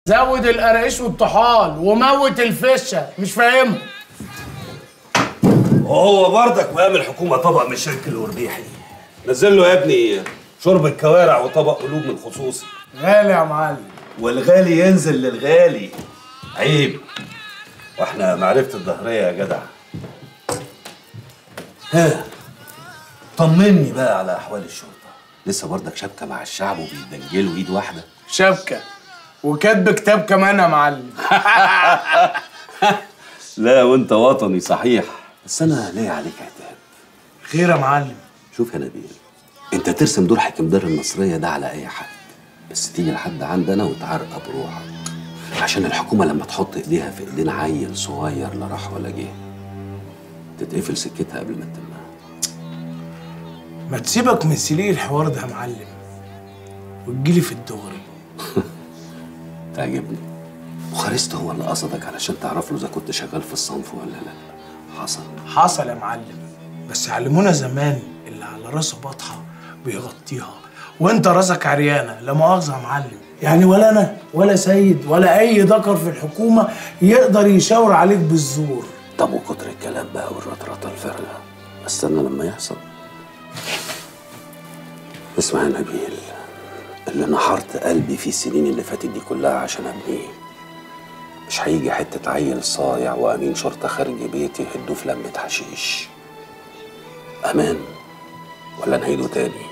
زود القراقيش والطحال وموت الفشه مش فاهمها وهو برضك مقام الحكومه طبق من الشرك الوربيحي نزل له يا ابني شرب الكوارع وطبق قلوب من خصوصي غالي يا معلم والغالي ينزل للغالي عيب واحنا معرفة الظهرية يا جدع ها طمني بقى على احوال الشرطة لسه برضك شبكة مع الشعب وبيدنجلوا ايد واحدة شبكه وكاتب كتاب كمان يا معلم لا وانت وطني صحيح بس انا ليه عليك عتاب خير يا معلم شوف يا نبيل انت ترسم دور حكيم دار النصرية ده على اي حد بس تيجي لحد عندنا وتعرقب بروحك عشان الحكومة لما تحط ايديها في ايدين عيل صغير لا راح ولا جه تتقفل سكتها قبل ما تتمها ما تسيبك من سليق الحوار ده يا معلم وتجيلي في الدغري تعجبني بوخارست هو اللي قصدك علشان تعرف له اذا كنت شغال في الصنف ولا لا حصل حصل يا معلم بس علمونا زمان اللي على راسه بطحه بيغطيها وانت راسك عريانه لا مؤاخذه يا معلم يعني ولا انا ولا سيد ولا اي ذكر في الحكومه يقدر يشاور عليك بالزور طب وكتر الكلام بقى والرطرطه الفارغه استنى لما يحصل اسمع يا نبيل اللي نحرت قلبي فيه السنين اللي فاتت دي كلها عشان ابنيه مش هيجي حتة عيل صايع وأمين شرطة خارج بيتي يهدوه في لمة حشيش أمان ولا نهيده تاني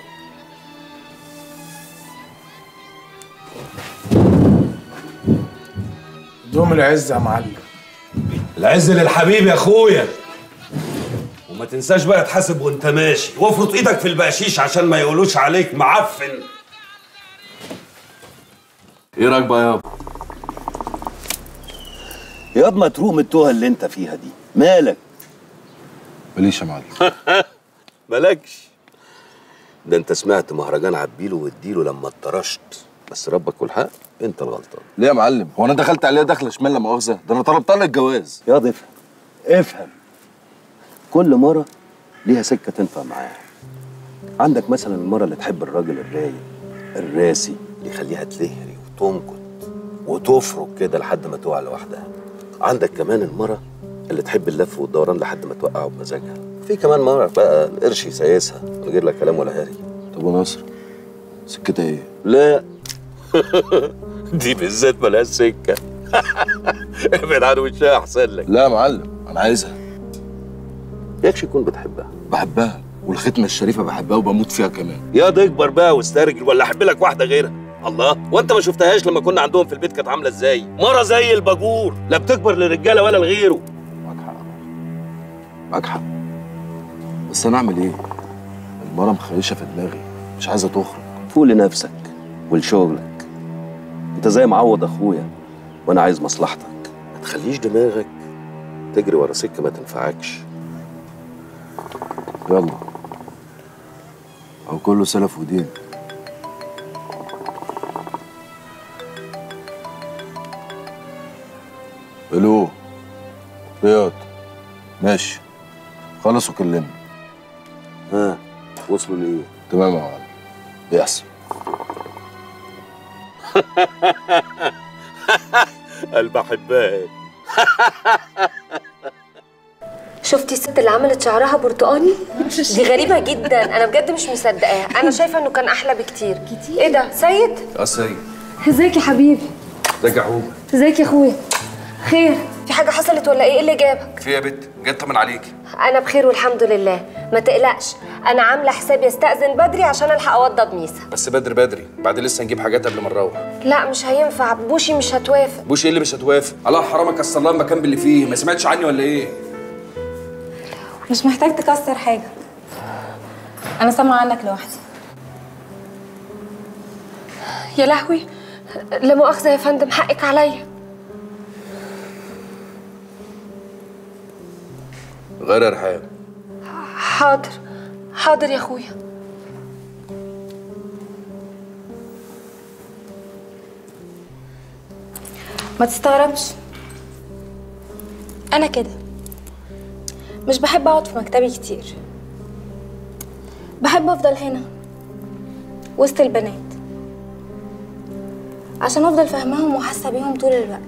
دوم العز يا معلم العز للحبيب يا اخويا وما تنساش بقى تحاسب وانت ماشي وافرط ايدك في البقشيش عشان ما يقولوش عليك معفن ايه رايك بقى يابا ياض ما تروق من التوهه اللي انت فيها دي مالك ماليش يا معلم مالكش ده انت سمعت مهرجان عبيله واديله لما اتطرشت بس ربك والحق انت الغلطان ليه يا معلم هو انا دخلت عليها دخله شمال لا مؤاخذه ده انا طلبت لك الجواز ياض افهم افهم كل مرة ليها سكة تنفع معاها عندك مثلا المرة اللي تحب الراجل الرايق الراسي اللي يخليها تلهري وتنكت وتفرك كده لحد ما تقع لوحدها عندك كمان المرة اللي تحب اللف والدوران لحد ما توقعه بمزاجها في كمان مرة بقى القرش يسيسها من غير لا كلام ولا هري طب ونصر سكتها ايه لا دي بالذات ملهاش سكة ابعد عن وشها احسن لك لا يا معلم انا عايزها يكش يكون بتحبها بحبها والختمه الشريفه بحبها وبموت فيها كمان يا ده اكبر بقى واسترجل ولا احب لك واحده غيرها الله وانت ما شفتهاش لما كنا عندهم في البيت كانت عامله ازاي مره زي الباجور لا بتكبر للرجاله ولا لغيره معاك حق معاك حق بس انا اعمل ايه المره مخيشه في دماغي مش عايزه تخرج فوق لنفسك ولشغلك انت زي معوض اخويا وانا عايز مصلحتك ما تخليش دماغك تجري ورا سكه ما تنفعكش يلا او كله سلف ودين الو رياض ماشي خلص وكلمني ها وصلوا لايه تمام يا معلم بيحصل قلب احبها شفتي الست اللي عملت شعرها برتقاني دي غريبه جدا انا بجد مش مصدقاها انا شايفه انه كان احلى بكتير كتير ايه ده سيد اه سيد ازيك يا حبيبي ازيك يا حبوب ازيك يا اخويا خير في حاجه حصلت ولا ايه إيه اللي جابك في يا بت جاي اطمن عليكي انا بخير والحمد لله ما تقلقش انا عامله حسابي استاذن بدري عشان الحق اوضب ميسا بس بدري بدري بعد لسه نجيب حاجات قبل ما نروح لا مش هينفع بوشي مش هتوافق بوش ايه اللي مش هتوافق الله حرامك كسر الله المكان باللي فيه ما سمعتش عني ولا ايه مش محتاج تكسر حاجة أنا سامعة عنك لوحدي يا لهوي لا مؤاخذه يا فندم حقك عليا غير يا رحاب حاضر حاضر يا اخويا ما تستغربش أنا كده مش بحب أقعد في مكتبي كتير بحب أفضل هنا وسط البنات عشان افضل فاهماهم وحاسه بيهم طول الوقت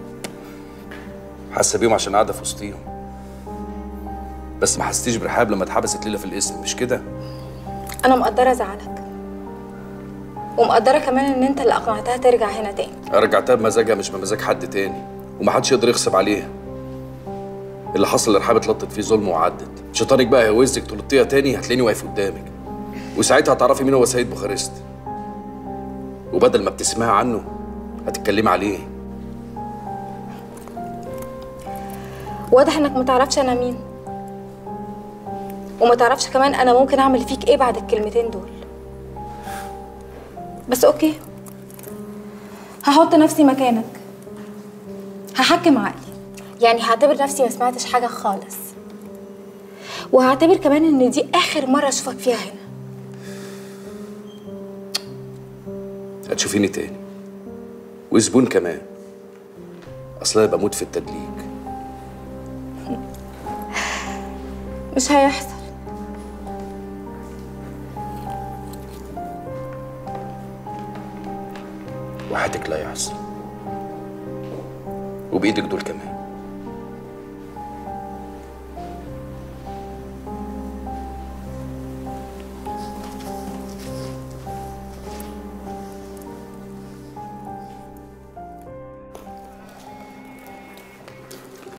حاسه بيهم عشان قاعده في وسطيهم بس ما حسيتيش برحاب لما اتحبست ليلى في الاسم مش كده انا مقدره زعلك ومقدره كمان ان انت اللي اقنعتها ترجع هنا تاني انا رجعتها بمزاجها مش بمزاج حد تاني ومحدش يقدر يغصب عليها اللي حصل لرحاب اتلطت فيه ظلم وعدت شيطانك بقى هيوزك تلطيها تاني هتلاقيني واقف قدامك وساعتها هتعرفي مين هو سيد بوخارست وبدل ما بتسمعي عنه هتتكلمي عليه واضح انك ما تعرفش انا مين وما تعرفش كمان انا ممكن اعمل فيك ايه بعد الكلمتين دول بس اوكي هحط نفسي مكانك هحكم عقلي يعني هعتبر نفسي ما سمعتش حاجه خالص وهعتبر كمان ان دي اخر مره اشوفك فيها هنا هتشوفيني تاني وزبون كمان اصلا بموت في التدليك مش هيحصل وحياتك لا يحصل وبايدك دول كمان